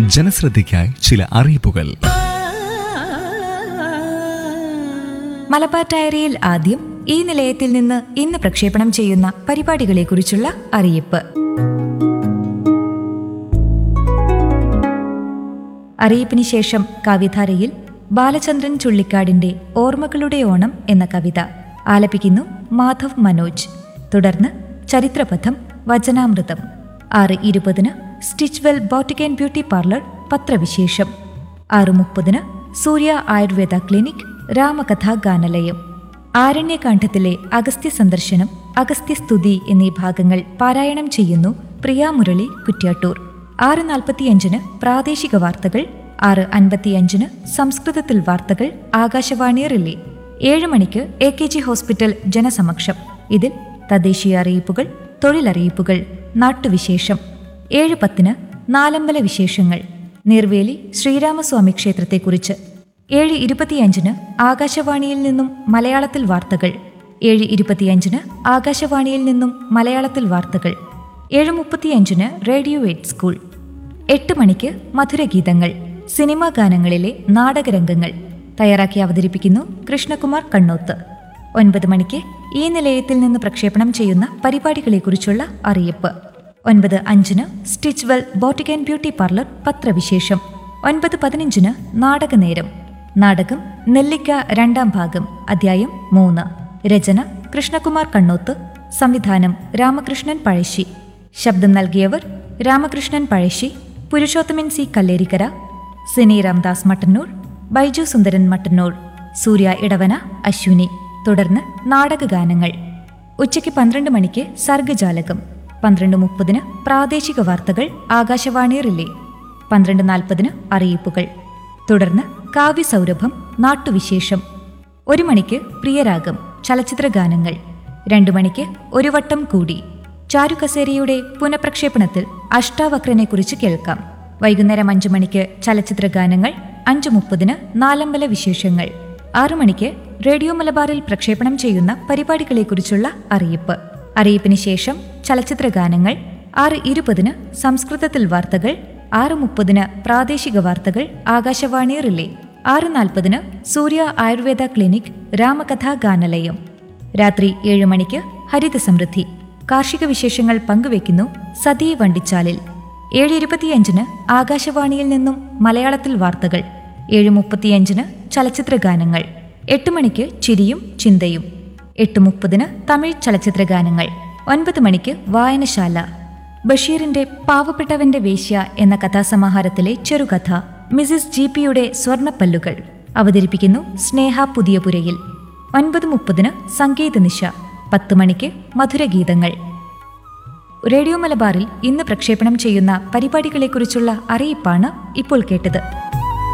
ജനശ്രദ്ധയ്ക്കായി ചില അറിയിപ്പുകൾ മലബാർ ഡയറിയിൽ ആദ്യം ഈ നിലയത്തിൽ നിന്ന് ഇന്ന് പ്രക്ഷേപണം ചെയ്യുന്ന പരിപാടികളെക്കുറിച്ചുള്ള അറിയിപ്പ് അറിയിപ്പിന് ശേഷം കവിധാരയിൽ ബാലചന്ദ്രൻ ചുള്ളിക്കാടിന്റെ ഓർമ്മകളുടെ ഓണം എന്ന കവിത ആലപിക്കുന്നു മാധവ് മനോജ് തുടർന്ന് ചരിത്രപഥം വചനാമൃതം ആറ് ഇരുപതിന് stitchwell boutique and beauty parlour പത്രവിശേഷം ആറ് മുപ്പതിന് സൂര്യ ആയുർവേദ ക്ലിനിക് രാമകഥാ ഗാനലയം ആരണ്യകാന്ഡത്തിലെ അഗസ്ത്യ സന്ദർശനം അഗസ്ത്യസ്തുതി എന്നീ ഭാഗങ്ങൾ പാരായണം ചെയ്യുന്നു പ്രിയ മുരളി കുറ്റ്യാട്ടൂർ ആറ് നാൽപ്പത്തിയഞ്ചിന് പ്രാദേശിക വാർത്തകൾ ആറ് അൻപത്തിയഞ്ചിന് സംസ്കൃതത്തിൽ വാർത്തകൾ ആകാശവാണി റിലേ ഏഴ് മണിക്ക് എ കെ ജി ഹോസ്പിറ്റൽ ജനസമക്ഷം ഇതിൽ തദ്ദേശീയ അറിയിപ്പുകൾ തൊഴിലറിയിപ്പുകൾ നാട്ടുവിശേഷം ഏഴ് പത്തിന് നാലമ്പല വിശേഷങ്ങൾ നീർവേലി ശ്രീരാമസ്വാമി ക്ഷേത്രത്തെക്കുറിച്ച് ഏഴ് ഇരുപത്തിയഞ്ചിന് ആകാശവാണിയിൽ നിന്നും മലയാളത്തിൽ വാർത്തകൾ ഏഴ് ഇരുപത്തിയഞ്ചിന് ആകാശവാണിയിൽ നിന്നും മലയാളത്തിൽ വാർത്തകൾ ഏഴ് മുപ്പത്തിയഞ്ചിന് റേഡിയോ എയ്റ്റ് സ്കൂൾ എട്ട് മണിക്ക് മധുരഗീതങ്ങൾ സിനിമാ ഗാനങ്ങളിലെ നാടകരംഗങ്ങൾ തയ്യാറാക്കി അവതരിപ്പിക്കുന്നു കൃഷ്ണകുമാർ കണ്ണോത്ത് ഒൻപത് മണിക്ക് ഈ നിലയത്തിൽ നിന്ന് പ്രക്ഷേപണം ചെയ്യുന്ന പരിപാടികളെക്കുറിച്ചുള്ള അറിയിപ്പ് ഒൻപത് അഞ്ചിന് stitchwell boutique and beauty parlour പത്രവിശേഷം ഒൻപത് പതിനഞ്ചിന് നാടകനേരം നാടകം നെല്ലിക്ക രണ്ടാം ഭാഗം അധ്യായം മൂന്ന് രചന കൃഷ്ണകുമാർ കണ്ണോത്ത് സംവിധാനം രാമകൃഷ്ണൻ പഴശ്ശി ശബ്ദം നൽകിയവർ രാമകൃഷ്ണൻ പഴശ്ശി പുരുഷോത്തമൻ സി കല്ലേരിക്കര സിനി രാംദാസ് മട്ടന്നൂർ ബൈജു സുന്ദരൻ മട്ടന്നൂർ സൂര്യ ഇടവന അശ്വിനി തുടർന്ന് നാടകഗാനങ്ങൾ ഉച്ചയ്ക്ക് പന്ത്രണ്ട് മണിക്ക് സർഗജാലകം പന്ത്രണ്ട് മുപ്പതിന് പ്രാദേശിക വാർത്തകൾ ആകാശവാണി റിലേ പന്ത്രണ്ട് നാൽപ്പതിന് അറിയിപ്പുകൾ തുടർന്ന് കാവ്യസൗരഭം നാട്ടുവിശേഷം ഒരു മണിക്ക് പ്രിയരാഗം ചലച്ചിത്ര ഗാനങ്ങൾ രണ്ടു മണിക്ക് ഒരു വട്ടം കൂടി ചാരുകസേരയുടെ പുനഃപ്രക്ഷേപണത്തിൽ അഷ്ടാവക്രനെക്കുറിച്ച് കേൾക്കാം വൈകുന്നേരം അഞ്ചു മണിക്ക് ചലച്ചിത്ര ഗാനങ്ങൾ അഞ്ചു മുപ്പതിന് നാലമ്പല വിശേഷങ്ങൾ ആറു മണിക്ക് റേഡിയോ മലബാറിൽ പ്രക്ഷേപണം ചെയ്യുന്ന പരിപാടികളെക്കുറിച്ചുള്ള അറിയിപ്പ് അറിയിപ്പിന് ശേഷം ചലച്ചിത്ര ഗാനങ്ങൾ ആറ് ഇരുപതിന് സംസ്കൃതത്തിൽ വാർത്തകൾ ആറ് മുപ്പതിന് പ്രാദേശിക വാർത്തകൾ ആകാശവാണി റിലേ ആറ് നാൽപ്പതിന് സൂര്യ ആയുർവേദ ക്ലിനിക് രാമകഥാ ഗാനലയം രാത്രി ഏഴ് മണിക്ക് ഹരിത സമൃദ്ധി കാർഷിക വിശേഷങ്ങൾ പങ്കുവെക്കുന്നു സതീ വണ്ടിച്ചാലിൽ ഏഴ് ഇരുപത്തിയഞ്ചിന് ആകാശവാണിയിൽ നിന്നും മലയാളത്തിൽ വാർത്തകൾ ഏഴ് മുപ്പത്തിയഞ്ചിന് ചലച്ചിത്ര ഗാനങ്ങൾ എട്ട് മണിക്ക് ചിരിയും ചിന്തയും എട്ട് മുപ്പതിന് തമിഴ് ചലച്ചിത്ര ഗാനങ്ങൾ ഒൻപത് മണിക്ക് വായനശാല ബഷീറിന്റെ പാവപ്പെട്ടവന്റെ വേശ്യ എന്ന കഥാസമാഹാരത്തിലെ ചെറുകഥ മിസിസ് ജി പിയുടെ സ്വർണപ്പല്ലുകൾ അവതരിപ്പിക്കുന്നു സ്നേഹ പുതിയപുരയിൽ ഒൻപത് മുപ്പതിന് സംഗീത നിശ പത്ത് മണിക്ക് മധുരഗീതങ്ങൾ റേഡിയോ മലബാറിൽ ഇന്ന് പ്രക്ഷേപണം ചെയ്യുന്ന പരിപാടികളെക്കുറിച്ചുള്ള അറിയിപ്പാണ് ഇപ്പോൾ കേട്ടത്